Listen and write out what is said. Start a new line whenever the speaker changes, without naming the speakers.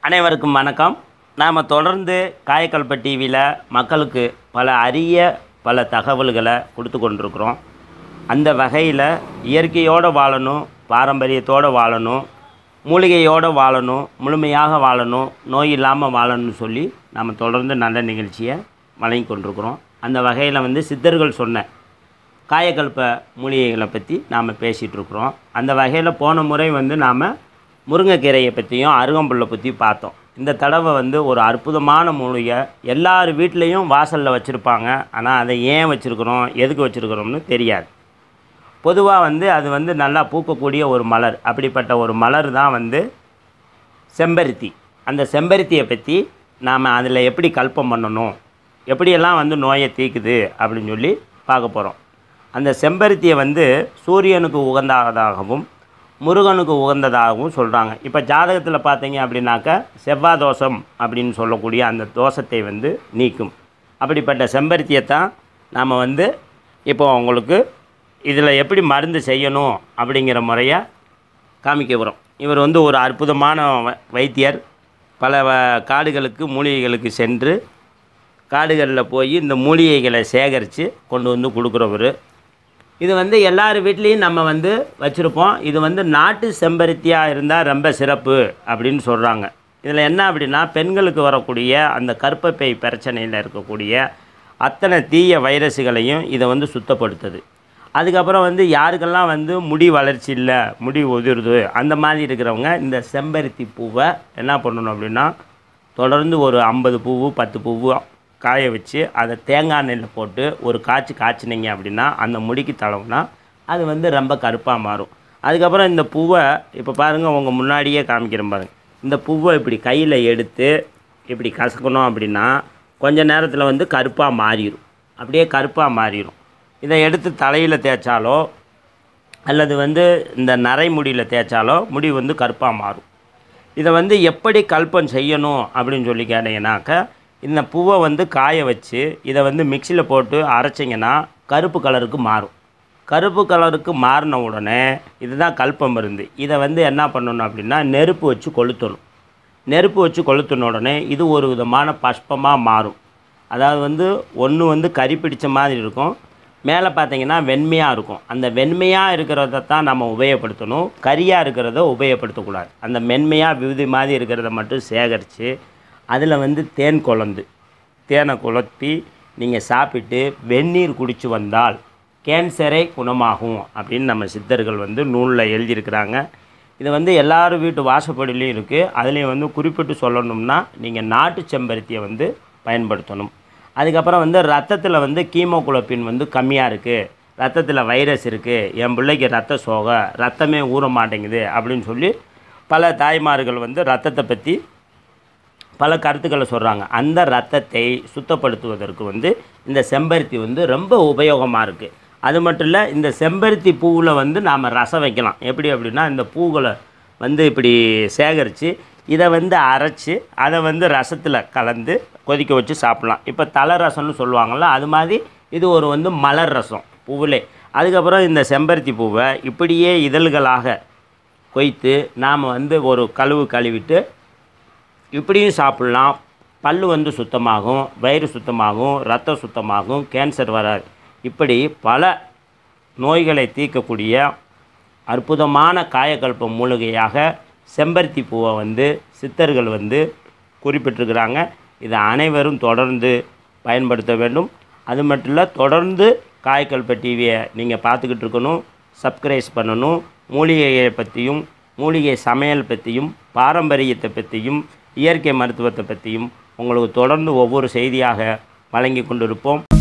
அனைவருக்கும் வணக்கம் நாம் தொடர்ந்து காயக்கல்ப டிவியில் மக்களுக்கு பல அரிய பல தகவல்களை கொடுத்து கொண்டிருக்கிறோம் அந்த வகையில் இயற்கையோடு வாழணும் பாரம்பரியத்தோடு வாழணும் மூலிகையோடு வாழணும் முழுமையாக வாழணும் நோய் இல்லாமல் வாழணும்னு சொல்லி நாம் தொடர்ந்து நல்ல நிகழ்ச்சியை வழங்கி கொண்டிருக்கிறோம் அந்த வகையில் வந்து சித்தர்கள் சொன்ன காயக்கல்ப மூலிகைகளை பற்றி நாம் பேசிகிட்டு இருக்கிறோம் அந்த வகையில் போன முறை வந்து நாம் முருங்கைக்கீரையை பற்றியும் அருகம்புல்லை பற்றி பார்த்தோம் இந்த தடவை வந்து ஒரு அற்புதமான மூலிகை எல்லார் வீட்லேயும் வாசலில் வச்சுருப்பாங்க ஆனால் அதை ஏன் வச்சுருக்குறோம் எதுக்கு வச்சுருக்குறோம்னு தெரியாது பொதுவாக வந்து அது வந்து நல்லா பூக்கக்கூடிய ஒரு மலர் அப்படிப்பட்ட ஒரு மலர் தான் வந்து செம்பருத்தி அந்த செம்பருத்தியை பற்றி நாம் அதில் எப்படி கல்பம் பண்ணணும் எப்படியெல்லாம் வந்து நோயை தீக்குது அப்படின்னு சொல்லி பார்க்க போகிறோம் அந்த செம்பருத்தியை வந்து சூரியனுக்கு உகந்ததாகவும் முருகனுக்கு உகந்ததாகவும் சொல்கிறாங்க இப்போ ஜாதகத்தில் பார்த்தீங்க அப்படின்னாக்கா செவ்வாய் தோஷம் அப்படின்னு சொல்லக்கூடிய அந்த தோஷத்தை வந்து நீக்கும் அப்படிப்பட்ட செம்பருத்தியை தான் நாம் வந்து இப்போ உங்களுக்கு இதில் எப்படி மருந்து செய்யணும் அப்படிங்கிற முறையை காமிக்க வரோம் இவர் வந்து ஒரு அற்புதமான வ- வைத்தியர் பல வ- காடுகளுக்கு மூலிகைகளுக்கு சென்று காடுகளில் போய் இந்த மூலிகைகளை சேகரித்து கொண்டு வந்து கொடுக்குறவர் இது வந்து எல்லார் வீட்லேயும் நம்ம வந்து வச்சுருப்போம் இது வந்து நாட்டு செம்பருத்தியாக இருந்தால் ரொம்ப சிறப்பு அப்படின்னு சொல்கிறாங்க இதில் என்ன அப்படின்னா பெண்களுக்கு வரக்கூடிய அந்த கர்ப்பப்பை பிரச்சனையில் இருக்கக்கூடிய அத்தனை தீய வைரஸுகளையும் இதை வந்து சுத்தப்படுத்துது அதுக்கப்புறம் வந்து யாருக்கெல்லாம் வந்து முடி வளர்ச்சி இல்லை முடி உதிருது அந்த மாதிரி இருக்கிறவங்க இந்த செம்பருத்தி பூவை என்ன பண்ணணும் அப்படின்னா தொடர்ந்து ஒரு ஐம்பது பூவு பத்து பூவு காய வச்சு அதை தேங்காய் எண்ணெயில் போட்டு ஒரு காய்ச்சி காய்ச்சினீங்க அப்படின்னா அந்த முடிக்கு தடவுனா அது வந்து ரொம்ப கருப்பாக மாறும் அதுக்கப்புறம் இந்த பூவை இப்போ பாருங்கள் உங்கள் முன்னாடியே காமிக்கிறேன் பாருங்கள் இந்த பூவை இப்படி கையில் எடுத்து இப்படி கசக்கணும் அப்படின்னா கொஞ்ச நேரத்தில் வந்து கருப்பாக மாறிடும் அப்படியே கருப்பாக மாறிடும் இதை எடுத்து தலையில் தேய்ச்சாலோ அல்லது வந்து இந்த நரைமுடியில் தேய்ச்சாலோ முடி வந்து கருப்பாக மாறும் இதை வந்து எப்படி கல்பம் செய்யணும் அப்படின்னு சொல்லி கேட்டிங்கனாக்கா இந்த பூவை வந்து காய வச்சு இதை வந்து மிக்சியில் போட்டு அரைச்சிங்கன்னா கருப்பு கலருக்கு மாறும் கருப்பு கலருக்கு மாறின உடனே இதுதான் கல்பம் மருந்து இதை வந்து என்ன பண்ணணும் அப்படின்னா நெருப்பு வச்சு கொளுத்தணும் நெருப்பு வச்சு கொளுத்தின உடனே இது ஒரு விதமான பஷ்பமாக மாறும் அதாவது வந்து ஒன்று வந்து கறி பிடிச்ச மாதிரி இருக்கும் மேலே பார்த்தீங்கன்னா வெண்மையாக இருக்கும் அந்த வெண்மையாக இருக்கிறத தான் நம்ம உபயோகப்படுத்தணும் கரியாக இருக்கிறத உபயோகப்படுத்தக்கூடாது அந்த மென்மையாக விகுதி மாதிரி இருக்கிறத மட்டும் சேகரித்து அதில் வந்து தேன் குழந்து தேனை குழப்பி நீங்கள் சாப்பிட்டு வெந்நீர் குடித்து வந்தால் கேன்சரே குணமாகும் அப்படின்னு நம்ம சித்தர்கள் வந்து நூலில் எழுதியிருக்கிறாங்க இது வந்து எல்லார் வீட்டு வாசப்படிலையும் இருக்குது அதுலேயும் வந்து குறிப்பிட்டு சொல்லணும்னா நீங்கள் நாட்டு செம்பருத்தியை வந்து பயன்படுத்தணும் அதுக்கப்புறம் வந்து ரத்தத்தில் வந்து கீமோகுளோபின் வந்து கம்மியாக இருக்குது ரத்தத்தில் வைரஸ் இருக்குது என் பிள்ளைக்கு ரத்த சோகை ரத்தமே ஊற மாட்டேங்குது அப்படின்னு சொல்லி பல தாய்மார்கள் வந்து ரத்தத்தை பற்றி பல கருத்துக்களை சொல்கிறாங்க அந்த ரத்தத்தை சுத்தப்படுத்துவதற்கு வந்து இந்த செம்பருத்தி வந்து ரொம்ப உபயோகமாக இருக்குது அது மட்டும் இல்லை இந்த செம்பருத்தி பூவில் வந்து நாம் ரசம் வைக்கலாம் எப்படி அப்படின்னா இந்த பூக்களை வந்து இப்படி சேகரித்து இதை வந்து அரைச்சி அதை வந்து ரசத்தில் கலந்து கொதிக்க வச்சு சாப்பிட்லாம் இப்போ தலை ரசம்னு சொல்லுவாங்கள்ல அது மாதிரி இது ஒரு வந்து மலர் ரசம் பூவிலே அதுக்கப்புறம் இந்த செம்பருத்தி பூவை இப்படியே இதழ்களாக கொய்த்து நாம் வந்து ஒரு கழுவு கழுவிட்டு இப்படியும் சாப்பிட்லாம் பல்லு வந்து சுத்தமாகும் வயிறு சுத்தமாகும் ரத்தம் சுத்தமாகும் கேன்சர் வராது இப்படி பல நோய்களை தீர்க்கக்கூடிய அற்புதமான காயக்கல்ப மூலிகையாக செம்பருத்தி பூவை வந்து சித்தர்கள் வந்து குறிப்பிட்டிருக்கிறாங்க இதை அனைவரும் தொடர்ந்து பயன்படுத்த வேண்டும் அது மட்டும் இல்லை தொடர்ந்து காயக்கல்ப டிவியை நீங்கள் பார்த்துக்கிட்டு இருக்கணும் சப்ஸ்கிரைப் பண்ணணும் மூலிகையை பற்றியும் மூலிகை சமையல் பற்றியும் பாரம்பரியத்தை பற்றியும் இயற்கை மருத்துவத்தை பற்றியும் உங்களுக்கு தொடர்ந்து ஒவ்வொரு செய்தியாக வழங்கி கொண்டிருப்போம்